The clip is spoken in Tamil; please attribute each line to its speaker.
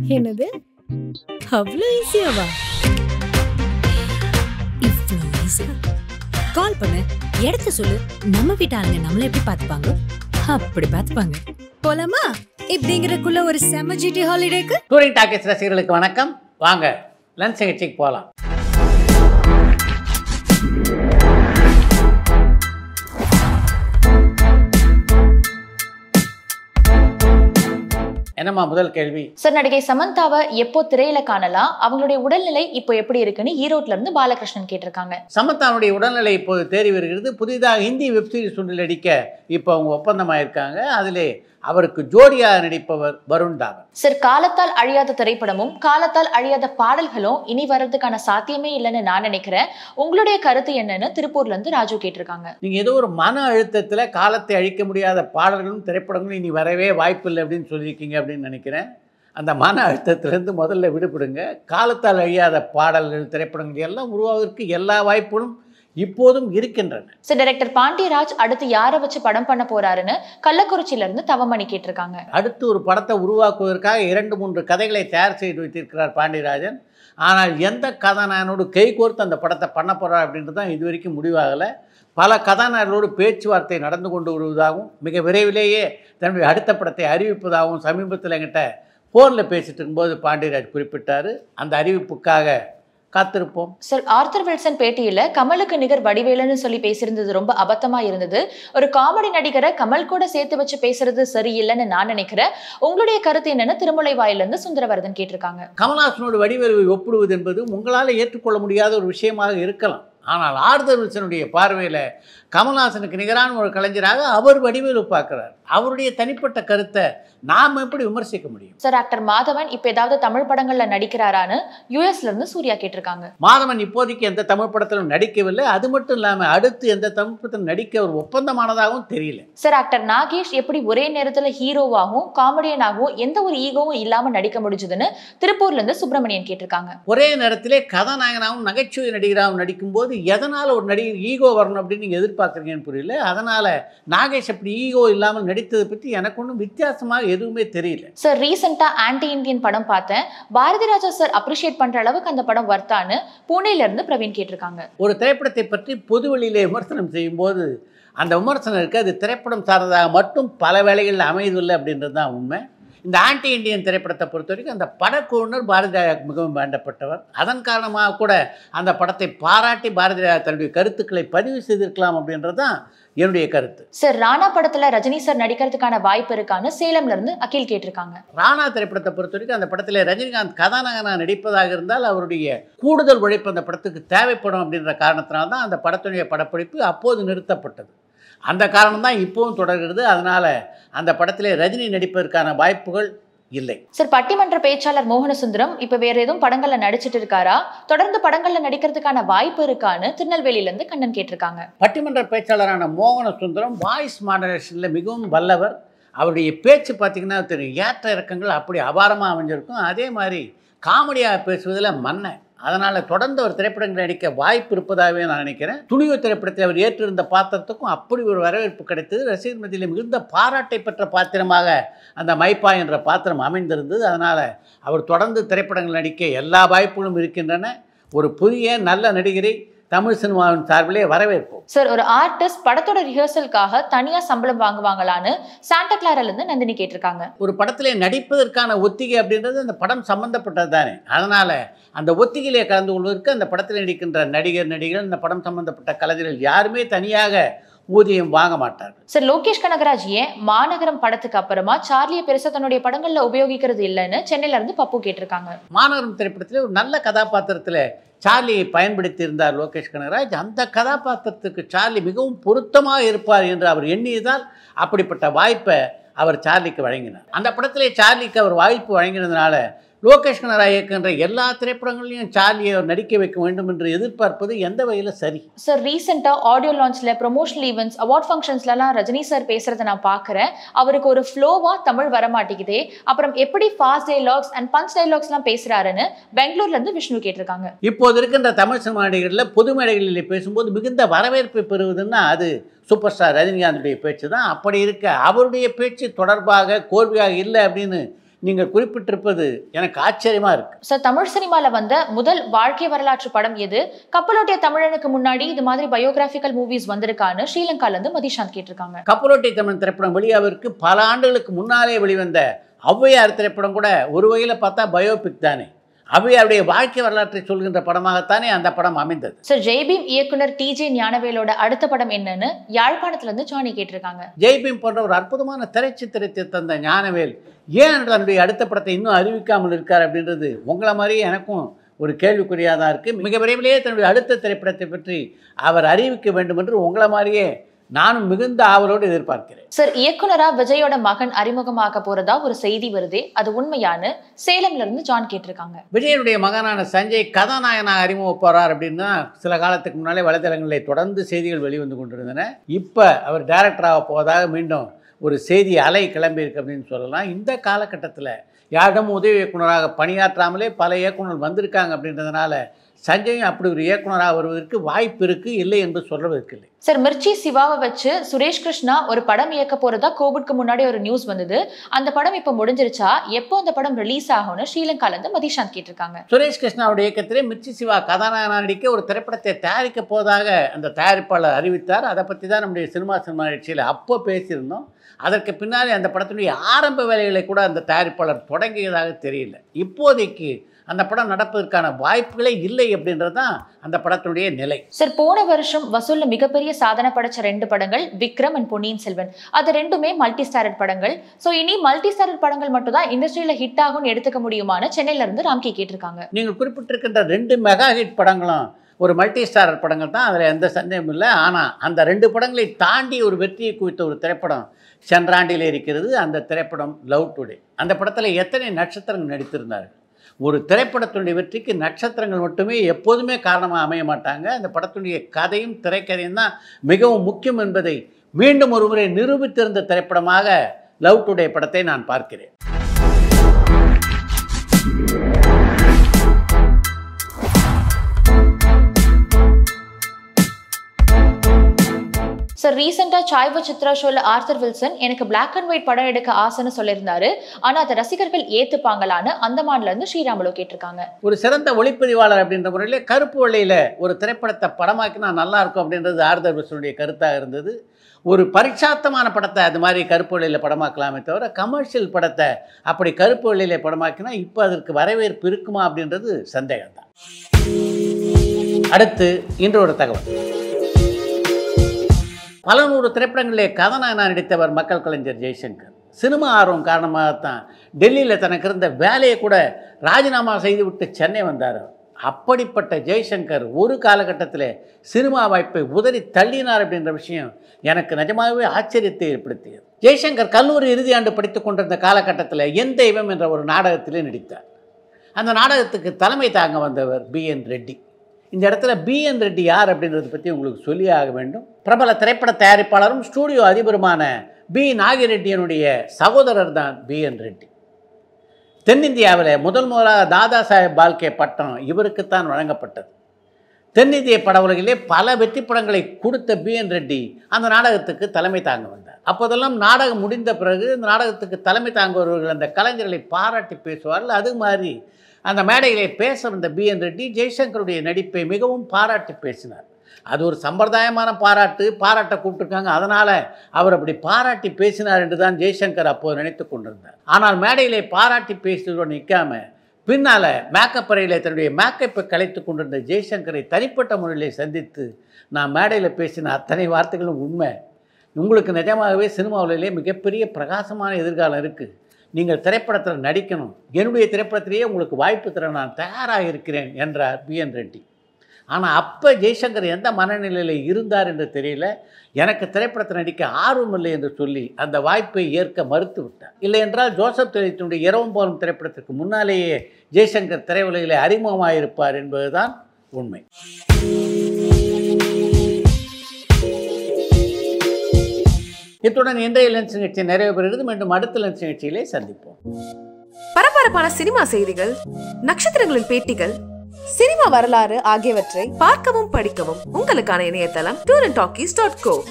Speaker 1: என்னது அவ்வளோ ஈஸியாவா
Speaker 2: இவ்வளோ ஈஸி கால் பண்ணு இடத்த சொல்லு நம்ம வீட்டு ஆளுங்க நம்மள எப்படி பார்த்துப்பாங்க அப்படி பார்த்துப்பாங்க போலாமா இப்படிங்கிறக்குள்ள ஒரு செம ஜிடி ஹாலிடேக்கு
Speaker 3: டூரிங் டாக்கீஸ் ரசிகர்களுக்கு வணக்கம் வாங்க லன்ச் நிகழ்ச்சிக்கு போகலாம் என்னம்மா முதல் கேள்வி
Speaker 4: சார் நடிகை சமந்தாவை எப்போ திரையில காணலாம் அவங்களுடைய உடல்நிலை இப்போ எப்படி இருக்குன்னு ஈரோட்ல இருந்து பாலகிருஷ்ணன் கேட்டிருக்காங்க
Speaker 3: சமந்தாவுடைய உடல்நிலை இப்போது தேறி வருகிறது புதிதாக ஹிந்தி வெப்சீரிஸ் ஒன்றில் நடிக்க இப்போ அவங்க ஒப்பந்தமாயிருக்காங்க அதிலே அவருக்கு ஜோடியாக நடிப்பவர் வருண் தாவன்
Speaker 4: சார் காலத்தால் அழியாத திரைப்படமும் காலத்தால் அழியாத பாடல்களும் இனி வர்றதுக்கான சாத்தியமே இல்லைன்னு நான் நினைக்கிறேன் உங்களுடைய கருத்து என்னன்னு திருப்பூர்ல இருந்து ராஜு கேட்டிருக்காங்க
Speaker 3: நீங்கள் ஏதோ ஒரு மன அழுத்தத்தில் காலத்தை அழிக்க முடியாத பாடல்களும் திரைப்படங்களும் இனி வரவே வாய்ப்பில்லை அப்படின்னு சொல்லியிருக்கீங்க அப்படின்னு நினைக்கிறேன் அந்த மன அழுத்தத்திலேருந்து முதல்ல விடுபடுங்க காலத்தால் அழியாத பாடல்கள் திரைப்படங்கள் எல்லாம் உருவாவதற்கு எல்லா வாய்ப்புகளும் இப்போதும் இருக்கின்றன
Speaker 4: சார் டைரக்டர் பாண்டியராஜ் அடுத்து யாரை வச்சு படம் பண்ண போறாருன்னு கள்ளக்குறிச்சியில இருந்து தவமணி கேட்டிருக்காங்க
Speaker 3: அடுத்து ஒரு படத்தை உருவாக்குவதற்காக இரண்டு மூன்று கதைகளை தயார் செய்து வைத்திருக்கிறார் பாண்டியராஜன் ஆனால் எந்த கதாநாயகனோடு கை கோர்த்து அந்த படத்தை பண்ண போகிறார் அப்படின்றது தான் இது வரைக்கும் முடிவாகலை பல கதாநாயகர்களோடு பேச்சுவார்த்தை நடந்து கொண்டு வருவதாகவும் மிக விரைவிலேயே தன்னுடைய அடுத்த படத்தை அறிவிப்பதாகவும் சமீபத்தில் என்கிட்ட ஃபோனில் பேசிட்டு இருக்கும்போது பாண்டியராஜ் குறிப்பிட்டார் அந்த அறிவிப்புக்காக காத்திருப்போம்
Speaker 4: சார் ஆர்த்தர் வில்சன் பேட்டியில கமலுக்கு நிகர் வடிவேலுன்னு சொல்லி பேசியிருந்தது ரொம்ப அபத்தமா இருந்தது ஒரு காமெடி நடிகரை கமல் கூட சேர்த்து வச்சு பேசுறது சரியில்லைன்னு நான் நினைக்கிறேன் உங்களுடைய கருத்து என்னன்னு திருமலை வாயிலிருந்து சுந்தரவர்தன் கேட்டிருக்காங்க
Speaker 3: கமல்ஹாசனோடு வடிவேலுவை ஒப்பிடுவது என்பது உங்களால் ஏற்றுக்கொள்ள முடியாத ஒரு விஷயமாக இருக்கலாம் ஆனால் ஆர்தர் வில்சனுடைய பார்வையில் கமல்ஹாசனுக்கு நிகரான ஒரு கலைஞராக அவர் வடிவேலு பார்க்குறார் அவருடைய தனிப்பட்ட கருத்தை நாம் எப்படி விமர்சிக்க முடியும்
Speaker 4: சார் ஆக்டர் மாதவன் இப்ப ஏதாவது தமிழ் படங்கள்ல நடிக்கிறாரான்னு யூஎஸ்ல இருந்து சூர்யா கேட்டிருக்காங்க
Speaker 3: மாதவன் இப்போதைக்கு எந்த தமிழ் படத்திலும் நடிக்கவில்லை அது மட்டும் இல்லாமல் அடுத்து எந்த தமிழ் படத்திலும் நடிக்க ஒரு ஒப்பந்தமானதாகவும் தெரியல
Speaker 4: சார் ஆக்டர் நாகேஷ் எப்படி ஒரே நேரத்துல ஹீரோவாகவும் காமெடியனாகவும் எந்த ஒரு ஈகோவும் இல்லாம நடிக்க முடிஞ்சதுன்னு திருப்பூர்ல இருந்து சுப்பிரமணியன் கேட்டிருக்காங்க
Speaker 3: ஒரே நேரத்திலே கதாநாயகனாகவும் நகைச்சுவை நடிகராகவும் நடிக்கும்போது எதனால் ஒரு நடிகர் ஈகோ வரணும் அப்படின்னு நீங்கள் எதிர்பார்க்குறீங்கன்னு புரியல அதனால் நாகேஷ் அப்படி ஈகோ இல்லாமல் நடித்ததை பற்றி எனக்கு ஒன்றும் வித்தியாசமாக எதுவுமே தெரியல
Speaker 4: சார் ரீசெண்டா ஆன்டி இந்தியன் படம் பார்த்தேன் பாரதி ராஜா சார் அப்ரிஷியேட் பண்ற அளவுக்கு அந்த படம் வர்த்தான்னு பூனேல இருந்து பிரவீன் கேட்டிருக்காங்க
Speaker 3: ஒரு திரைப்படத்தை பற்றி பொது வெளியிலே விமர்சனம் செய்யும்போது அந்த விமர்சனம் இருக்குது அது திரைப்படம் சார்ந்ததாக மட்டும் பல வேளைகளில் அமையவில்லை அப்படின்றது தான் உண்மை இந்த ஆன்டி இண்டியன் திரைப்படத்தை பொறுத்த வரைக்கும் அந்த படக்குழுவினர் பாரதி ராஜா மிகவும் வேண்டப்பட்டவர் அதன் காரணமாக கூட அந்த படத்தை பாராட்டி பாரதி ராஜா தன்னுடைய கருத்துக்களை பதிவு செய்திருக்கலாம் அப்படின்றது தான் என்னுடைய கருத்து
Speaker 4: சார் ராணா படத்துல ரஜினி சார் நடிக்கிறதுக்கான வாய்ப்பு இருக்கான்னு சேலம்ல இருந்து அகில் கேட்டிருக்காங்க
Speaker 3: ராணா திரைப்படத்தை பொறுத்த வரைக்கும் அந்த படத்தில் ரஜினிகாந்த் கதாநாயகனாக நடிப்பதாக இருந்தால் அவருடைய கூடுதல் உழைப்பு அந்த படத்துக்கு தேவைப்படும் அப்படின்ற காரணத்தினால தான் அந்த படத்துடைய படப்பிடிப்பு அப்போது நிறுத்தப்பட்டது அந்த காரணம் தான் இப்போவும் தொடர்கிறது அதனால் அந்த படத்திலே ரஜினி நடிப்பதற்கான வாய்ப்புகள் இல்லை
Speaker 4: சார் பட்டிமன்ற பேச்சாளர் மோகனசுந்தரம் இப்ப வேற எதுவும் படங்கள்ல நடிச்சிட்டு இருக்காரா தொடர்ந்து படங்கள்ல நடிக்கிறதுக்கான வாய்ப்பு இருக்கான்னு திருநெல்வேலியில இருந்து கண்ணன் கேட்டிருக்காங்க
Speaker 3: பட்டிமன்ற பேச்சாளரான மோகன சுந்தரம் வாய்ஸ் மாடரேஷனில் மிகவும் வல்லவர் அவருடைய பேச்சு பார்த்திங்கன்னா தெரியும் ஏற்ற இறக்கங்கள் அப்படி அபாரமாக அமைஞ்சிருக்கும் அதே மாதிரி காமெடியாக பேசுவதில் மன்னன் அதனால் தொடர்ந்து ஒரு திரைப்படங்கள் நடிக்க வாய்ப்பு இருப்பதாகவே நான் நினைக்கிறேன் துணிவு திரைப்படத்தில் அவர் ஏற்றிருந்த பாத்திரத்துக்கும் அப்படி ஒரு வரவேற்பு கிடைத்தது ரசிகர் மத்தியில் மிகுந்த பாராட்டை பெற்ற பாத்திரமாக அந்த மைப்பா என்ற பாத்திரம் அமைந்திருந்தது அதனால் அவர் தொடர்ந்து திரைப்படங்கள் நடிக்க எல்லா வாய்ப்புகளும் இருக்கின்றன ஒரு புதிய நல்ல நடிகரை தமிழ் சினிமாவின் சார்பிலே வரவேற்போம்
Speaker 4: சார் ஒரு ஆர்டிஸ்ட் படத்தோட ரிஹர்சலுக்காக தனியா சம்பளம் வாங்குவாங்களான்னு சாண்டா கிளாரில இருந்து நந்தினி கேட்டிருக்காங்க
Speaker 3: ஒரு படத்திலே நடிப்பதற்கான ஒத்திகை அப்படின்றது அந்த படம் சம்பந்தப்பட்டது தானே அதனால் அந்த ஒத்திகையிலே கலந்து கொள்வதற்கு அந்த படத்தில் நடிக்கின்ற நடிகர் நடிகர்கள் இந்த படம் சம்பந்தப்பட்ட கலைஞர்கள் யாருமே தனியாக ஊதியம் வாங்க மாட்டார்கள்
Speaker 4: சார் லோகேஷ் கனகராஜ் ஏன் மாநகரம் படத்துக்கு அப்புறமா சார்லியை பெருசா தன்னுடைய படங்கள்ல உபயோகிக்கிறது இல்லைன்னு சென்னையில இருந்து பப்பு கேட்டிருக்காங்க
Speaker 3: மாநகரம் திரைப்படத்தில் ஒரு நல்ல கதாபாத்திரத்தில் சார்லியை பயன்படுத்தி இருந்தார் லோகேஷ் கனகராஜ் அந்த கதாபாத்திரத்துக்கு சார்லி மிகவும் பொருத்தமாக இருப்பார் என்று அவர் எண்ணியதால் அப்படிப்பட்ட வாய்ப்பை அவர் சார்லிக்கு வழங்கினார் அந்த படத்திலே சார்லிக்கு அவர் வாய்ப்பு வழங்கினதுனால லோகேஷ் கனகராஜ் இயக்குகின்ற எல்லா திரைப்படங்களையும் சார்லியை அவர் நடிக்க வைக்க வேண்டும் என்று எதிர்பார்ப்பது எந்த வகையில் சரி
Speaker 4: சார் ரீசெண்டா ஆடியோ லான்ச்ல ப்ரொமோஷனல் ஈவெண்ட்ஸ் அவார்ட் ஃபங்க்ஷன்ஸ்லலாம் ரஜினி சார் பேசுறதை நான் பார்க்குறேன் அவருக்கு ஒரு ஃப்ளோவா தமிழ் வர மாட்டேங்குதே அப்புறம் எப்படி ஃபாஸ்ட் டைலாக்ஸ் அண்ட் பஞ்ச் டைலாக்ஸ்லாம் பேசுறாருன்னு பெங்களூர்ல இருந்து விஷ்ணு கேட்டிருக்காங்க
Speaker 3: இப்போது இருக்கின்ற தமிழ் சினிமா நடிகர்களில் பொது மேடைகளில் பேசும்போது மிகுந்த வரவேற்பை பெறுவதுன்னா அது சூப்பர் ஸ்டார் ரஜினிகாந்துடைய பேச்சு தான் அப்படி இருக்க அவருடைய பேச்சு தொடர்பாக கோர்வையாக இல்லை அப்படின்னு நீங்கள் குறிப்பிட்டிருப்பது எனக்கு ஆச்சரியமாக இருக்குது
Speaker 4: சார் தமிழ் சினிமால வந்த முதல் வாழ்க்கை வரலாற்று படம் எது கப்பலோட்டிய தமிழனுக்கு முன்னாடி இது மாதிரி பயோகிராபிக்கல் மூவிஸ் வந்திருக்கான்னு ஸ்ரீலங்கால இருந்து மதிஷாந்த் கேட்டிருக்காங்க
Speaker 3: கப்பலோட்டி தமிழ் திரைப்படம் வெளியாவதற்கு பல ஆண்டுகளுக்கு முன்னாலே வெளிவந்த ஔவையார் திரைப்படம் கூட ஒரு வகையில் பார்த்தா பயோபிக் தானே ஔவையாருடைய வாழ்க்கை வரலாற்றை சொல்கின்ற படமாகத்தானே அந்த படம் அமைந்தது
Speaker 4: சார் ஜெய்பீம் இயக்குனர் டி ஜே ஞானவேலோட அடுத்த படம் என்னன்னு யாழ்ப்பாணத்துல இருந்து ஜானி கேட்டிருக்காங்க
Speaker 3: ஜெய்பீம் போன்ற ஒரு அற்புதமான திரைச்சித்திரத்தை தந்த ஞானவேல் ஏன் தன்னுடைய அடுத்த படத்தை இன்னும் அறிவிக்காமல் இருக்கார் அப்படின்றது உங்களை மாதிரியே எனக்கும் ஒரு கேள்விக்குறியாக தான் இருக்குது மிக விரைவிலேயே தன்னுடைய அடுத்த திரைப்படத்தை பற்றி அவர் அறிவிக்க வேண்டும் என்று உங்களை மாதிரியே நானும் மிகுந்த ஆவலோடு எதிர்பார்க்கிறேன்
Speaker 4: சார் இயக்குனரா விஜயோட மகன் அறிமுகமாக போறதா ஒரு செய்தி வருதே அது உண்மையான்னு சேலம்ல இருந்து ஜான் கேட்டிருக்காங்க
Speaker 3: விஜயனுடைய மகனான சஞ்சய் கதாநாயகனாக அறிமுக போகிறார் அப்படின்னா சில காலத்துக்கு முன்னாலே வலைதளங்களில் தொடர்ந்து செய்திகள் வெளிவந்து கொண்டிருந்தன இப்போ அவர் டைரக்டராக போவதாக மீண்டும் ஒரு செய்தி அலை கிளம்பியிருக்கு அப்படின்னு சொல்லலாம் இந்த காலகட்டத்தில் யாரிடமும் உதவி இயக்குனராக பணியாற்றாமலே பல இயக்குனர் வந்திருக்காங்க அப்படின்றதுனால சஞ்சயும் அப்படி ஒரு இயக்குனராக வருவதற்கு வாய்ப்பு இருக்குது இல்லை என்று சொல்வதற்கு இல்லை
Speaker 4: சார் மிர்ச்சி சிவாவை வச்சு சுரேஷ் கிருஷ்ணா ஒரு படம் இயக்க போறதா கோவிட்க்கு முன்னாடி ஒரு நியூஸ் வந்தது அந்த படம் இப்போ முடிஞ்சிருச்சா எப்போ அந்த படம் ரிலீஸ் ஆகும்னு ஸ்ரீலங்கால இருந்து மதிஷாந்த் கேட்டிருக்காங்க
Speaker 3: சுரேஷ் கிருஷ்ணாவுடைய இயக்கத்திலே மிர்ச்சி சிவா கதாநாயகனாக நடிக்க ஒரு திரைப்படத்தை தயாரிக்க போவதாக அந்த தயாரிப்பாளர் அறிவித்தார் அதை பற்றி தான் நம்முடைய சினிமா சினிமா நிகழ்ச்சியில் அப்போ பேசியிருந்தோம் அதற்கு பின்னாலே அந்த படத்தினுடைய ஆரம்ப வேலைகளை கூட அந்த தயாரிப்பாளர் தொடங்கியதாக தெரியல இப்போதைக்கு அந்த படம் நடப்பதற்கான வாய்ப்புகளே இல்லை அப்படின்றது தான் அந்த படத்தினுடைய நிலை
Speaker 4: சார் போன வருஷம் வசூல்ல மிகப்பெரிய சாதனை படைச்ச ரெண்டு படங்கள் விக்ரம் அண்ட் பொன்னியின் செல்வன் அது ரெண்டுமே மல்டி ஸ்டாரட் படங்கள் ஸோ இனி மல்டி ஸ்டாரட் படங்கள் மட்டும் தான் இண்டஸ்ட்ரியில ஹிட் ஆகும்னு எடுத்துக்க முடியுமான்னு சென்னையில இருந்து ராம்கி கேட்டிருக்காங்க
Speaker 3: நீங்கள் குறிப்பிட்டிருக்கின்ற ரெண்டு மெகா ஹிட் படங்களும் ஒரு மல்டி ஸ்டாரர் படங்கள் தான் அதில் எந்த சந்தேகமும் இல்லை ஆனால் அந்த ரெண்டு படங்களை தாண்டி ஒரு வெற்றியை குவித்த ஒரு திரைப்படம் சென்றாண்டில் இருக்கிறது அந்த திரைப்படம் லவ் டுடே அந்த படத்தில் எத்தனை நட்சத்திரங்கள் நடித்திருந்தார்கள் ஒரு திரைப்படத்தினுடைய வெற்றிக்கு நட்சத்திரங்கள் மட்டுமே எப்போதுமே காரணமாக அமைய மாட்டாங்க அந்த படத்தினுடைய கதையும் திரைக்கதையும் தான் மிகவும் முக்கியம் என்பதை மீண்டும் ஒருமுறை நிரூபித்திருந்த திரைப்படமாக லவ் டுடே படத்தை நான் பார்க்கிறேன்
Speaker 4: சார் ரீசெண்டா சாய்வ சித்ரா ஷோல ஆர்த்தர் வில்சன் எனக்கு பிளாக் அண்ட் ஒயிட் படம் எடுக்க ஆசைன்னு சொல்லியிருந்தாரு ஆனா அதை ரசிகர்கள் ஏத்துப்பாங்களான்னு அந்தமான்ல இருந்து ஸ்ரீராமலோ கேட்டிருக்காங்க
Speaker 3: ஒரு சிறந்த ஒளிப்பதிவாளர் அப்படின்ற முறையில் கருப்பு வெள்ளையில் ஒரு திரைப்படத்தை படமாக்கினா நல்லா இருக்கும் அப்படின்றது ஆர்தர் வில்சனுடைய கருத்தாக இருந்தது ஒரு பரிட்சாத்தமான படத்தை அது மாதிரி கருப்பு வெள்ளையில் படமாக்கலாமே தவிர கமர்ஷியல் படத்தை அப்படி கருப்பு வெள்ளையில் படமாக்கினா இப்போ அதற்கு வரவேற்பு இருக்குமா அப்படின்றது சந்தேகம்தான் அடுத்து இன்று ஒரு தகவல் பல நூறு திரைப்படங்களிலே கதாநாயகனாக நடித்தவர் மக்கள் கலைஞர் ஜெய்சங்கர் சினிமா ஆர்வம் காரணமாகத்தான் டெல்லியில் தனக்கு இருந்த வேலையை கூட ராஜினாமா செய்துவிட்டு சென்னை வந்தார் அப்படிப்பட்ட ஜெய்சங்கர் ஒரு காலகட்டத்தில் சினிமா வாய்ப்பை உதறி தள்ளினார் அப்படின்ற விஷயம் எனக்கு நிஜமாகவே ஆச்சரியத்தை ஏற்படுத்தியது ஜெய்சங்கர் கல்லூரி இறுதி ஆண்டு படித்துக் கொண்டிருந்த காலகட்டத்தில் என் தெய்வம் என்ற ஒரு நாடகத்திலே நடித்தார் அந்த நாடகத்துக்கு தலைமை தாங்க வந்தவர் பி என் ரெட்டி இந்த இடத்துல பி என் ரெட்டி யார் அப்படின்றத பற்றி உங்களுக்கு சொல்லி ஆக வேண்டும் பிரபல திரைப்பட தயாரிப்பாளரும் ஸ்டூடியோ அதிபருமான பி நாகிரெட்டியனுடைய சகோதரர் தான் பி என் ரெட்டி தென்னிந்தியாவில் முதல் முதலாக தாதா சாஹேப் பால்கே பட்டம் இவருக்குத்தான் வழங்கப்பட்டது தென்னிந்திய பட உலகிலே பல வெற்றி படங்களை கொடுத்த பி என் ரெட்டி அந்த நாடகத்துக்கு தலைமை தாங்க வந்தார் அப்போதெல்லாம் நாடகம் முடிந்த பிறகு இந்த நாடகத்துக்கு தலைமை தாங்குபவர்கள் அந்த கலைஞர்களை பாராட்டி பேசுவார்கள் அது மாதிரி அந்த மேடையிலே பேச வந்த பி என் ரெட்டி ஜெய்சங்கருடைய நடிப்பை மிகவும் பாராட்டி பேசினார் அது ஒரு சம்பிரதாயமான பாராட்டு பாராட்ட கூப்பிட்டுருக்காங்க அதனால் அவர் அப்படி பாராட்டி பேசினார் என்று தான் ஜெய்சங்கர் அப்போது நினைத்து கொண்டிருந்தார் ஆனால் மேடையிலே பாராட்டி பேசுவதோடு நிற்காம பின்னால் மேக்கப் அறையிலே தன்னுடைய மேக்கப்பை கலைத்து கொண்டிருந்த ஜெய்சங்கரை தனிப்பட்ட முறையிலே சந்தித்து நான் மேடையில் பேசின அத்தனை வார்த்தைகளும் உண்மை உங்களுக்கு நிஜமாகவே சினிமாவிலே மிகப்பெரிய பிரகாசமான எதிர்காலம் இருக்குது நீங்கள் திரைப்படத்தில் நடிக்கணும் என்னுடைய திரைப்படத்திலேயே உங்களுக்கு வாய்ப்பு தர நான் தயாராக இருக்கிறேன் என்றார் பி என் ரெட்டி ஆனால் அப்போ ஜெய்சங்கர் எந்த மனநிலையில் இருந்தார் என்று தெரியல எனக்கு திரைப்படத்தில் நடிக்க ஆர்வம் இல்லை என்று சொல்லி அந்த வாய்ப்பை ஏற்க மறுத்து விட்டார் இல்லை என்றால் ஜோசப் தெளித்தினுடைய இரவும் போலும் திரைப்படத்திற்கு முன்னாலேயே ஜெய்சங்கர் திரையுலகிலே அறிமுகமாயிருப்பார் என்பதுதான் உண்மை இத்துடன் இன்றைய லென்ஸ் நிகழ்ச்சி நிறைவு பெறுகிறது மீண்டும் அடுத்த லென்ஸ் நிகழ்ச்சியிலே சந்திப்போம்
Speaker 5: பரபரப்பான சினிமா செய்திகள் நட்சத்திரங்களின் பேட்டிகள் சினிமா வரலாறு ஆகியவற்றை பார்க்கவும் படிக்கவும் உங்களுக்கான இணையதளம் tour and talkies dot go